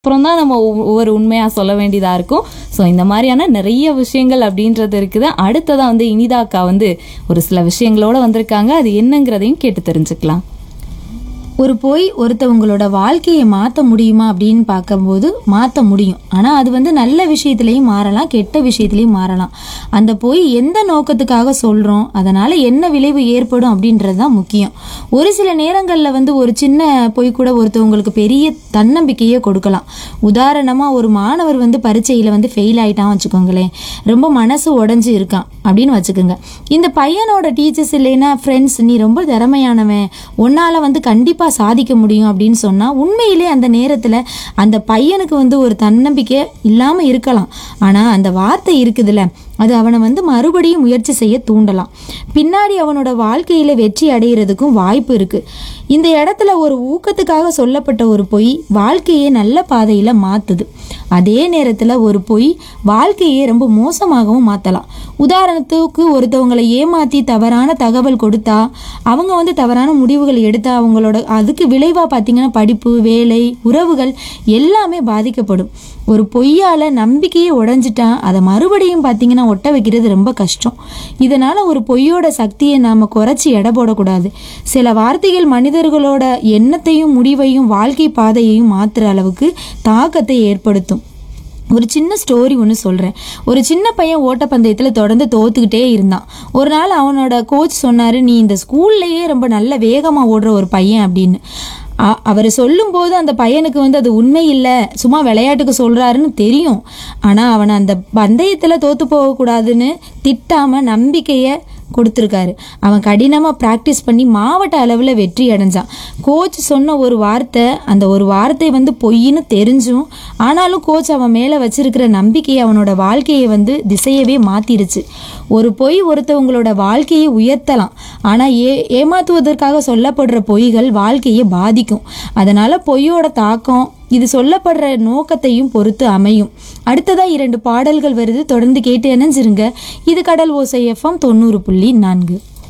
அப்புறம் தான் நம்ம ஒவ்வொ- ஒவ்வொரு உண்மையாக சொல்ல வேண்டியதாக இருக்கும் ஸோ இந்த மாதிரியான நிறைய விஷயங்கள் அப்படின்றது இருக்குது அடுத்ததாக வந்து இனிதாக்கா வந்து ஒரு சில விஷயங்களோட வந்திருக்காங்க அது என்னங்கிறதையும் கேட்டு தெரிஞ்சுக்கலாம் ஒரு பொய் ஒருத்தவங்களோட வாழ்க்கையை மாற்ற முடியுமா அப்படின்னு பார்க்கும்போது மாற்ற முடியும் ஆனால் அது வந்து நல்ல விஷயத்துலையும் மாறலாம் கெட்ட விஷயத்துலையும் மாறலாம் அந்த பொய் எந்த நோக்கத்துக்காக சொல்கிறோம் அதனால் என்ன விளைவு ஏற்படும் அப்படின்றது தான் முக்கியம் ஒரு சில நேரங்களில் வந்து ஒரு சின்ன பொய் கூட ஒருத்தவங்களுக்கு பெரிய தன்னம்பிக்கையே கொடுக்கலாம் உதாரணமாக ஒரு மாணவர் வந்து பரீட்சையில் வந்து ஃபெயில் ஆயிட்டான் வச்சுக்கோங்களேன் ரொம்ப மனசு உடஞ்சி இருக்கான் அப்படின்னு வச்சுக்கோங்க இந்த பையனோட டீச்சர்ஸ் இல்லைன்னா ஃப்ரெண்ட்ஸ் நீ ரொம்ப திறமையானவன் உன்னால் வந்து கண்டிப்பாக சாதிக்க முடியும் அப்படின்னு சொன்னால் உண்மையிலே அந்த நேரத்தில் அந்த பையனுக்கு வந்து ஒரு தன்னம்பிக்கை இல்லாமல் இருக்கலாம் ஆனால் அந்த வார்த்தை இருக்குதுல்ல அது அவனை வந்து மறுபடியும் முயற்சி செய்ய தூண்டலாம் பின்னாடி அவனோட வாழ்க்கையில் வெற்றி அடைகிறதுக்கும் வாய்ப்பு இருக்குது இந்த இடத்துல ஒரு ஊக்கத்துக்காக சொல்லப்பட்ட ஒரு பொய் வாழ்க்கையை நல்ல பாதையில் மாற்றுது அதே நேரத்தில் ஒரு பொய் வாழ்க்கையை ரொம்ப மோசமாகவும் மாற்றலாம் உதாரணத்துக்கு ஒருத்தவங்களை ஏமாற்றி தவறான தகவல் கொடுத்தா அவங்க வந்து தவறான முடிவுகள் எடுத்தா அவங்களோட அதுக்கு விளைவாக பார்த்தீங்கன்னா படிப்பு வேலை உறவுகள் எல்லாமே பாதிக்கப்படும் ஒரு பொய்யால் நம்பிக்கையே உடைஞ்சிட்டா அதை மறுபடியும் பார்த்தீங்கன்னா ஒட்ட வைக்கிறது ரொம்ப கஷ்டம் இதனால் ஒரு பொய்யோட சக்தியை நாம் குறைச்சி எடை போடக்கூடாது சில வார்த்தைகள் மனிதர்களோட எண்ணத்தையும் முடிவையும் வாழ்க்கை பாதையையும் மாற்றுற அளவுக்கு தாக்கத்தை ஏற்படுத்தும் ஒரு சின்ன ஸ்டோரி ஒன்று சொல்கிறேன் ஒரு சின்ன பையன் ஓட்டப்பந்தயத்தில் தொடர்ந்து தோத்துக்கிட்டே இருந்தான் ஒரு நாள் அவனோட கோச் சொன்னார் நீ இந்த ஸ்கூல்லையே ரொம்ப நல்ல வேகமாக ஓடுற ஒரு பையன் அப்படின்னு அவர் சொல்லும்போது அந்த பையனுக்கு வந்து அது உண்மை இல்லை சும்மா விளையாட்டுக்கு சொல்கிறாருன்னு தெரியும் ஆனால் அவனை அந்த பந்தயத்தில் தோற்று போகக்கூடாதுன்னு திட்டாமல் நம்பிக்கையை கொடுத்துருக்காரு அவன் கடினமாக ப்ராக்டிஸ் பண்ணி மாவட்ட அளவில் வெற்றி அடைஞ்சான் கோச் சொன்ன ஒரு வார்த்தை அந்த ஒரு வார்த்தை வந்து பொய்ன்னு தெரிஞ்சும் ஆனாலும் கோச் அவன் மேலே வச்சிருக்கிற நம்பிக்கையை அவனோட வாழ்க்கையை வந்து திசையவே மாற்றிருச்சு ஒரு பொய் ஒருத்தவங்களோட வாழ்க்கையை உயர்த்தலாம் ஆனால் ஏ ஏமாத்துவதற்காக சொல்லப்படுற பொய்கள் வாழ்க்கையை பாதிக்கும் அதனால் பொய்யோட தாக்கம் இது சொல்லப்படுற நோக்கத்தையும் பொறுத்து அமையும் அடுத்ததா இரண்டு பாடல்கள் வருது தொடர்ந்து கேட்டு இணைஞ்சிருங்க இது கடல் ஓசை எஃப்எம் தொண்ணூறு புள்ளி நான்கு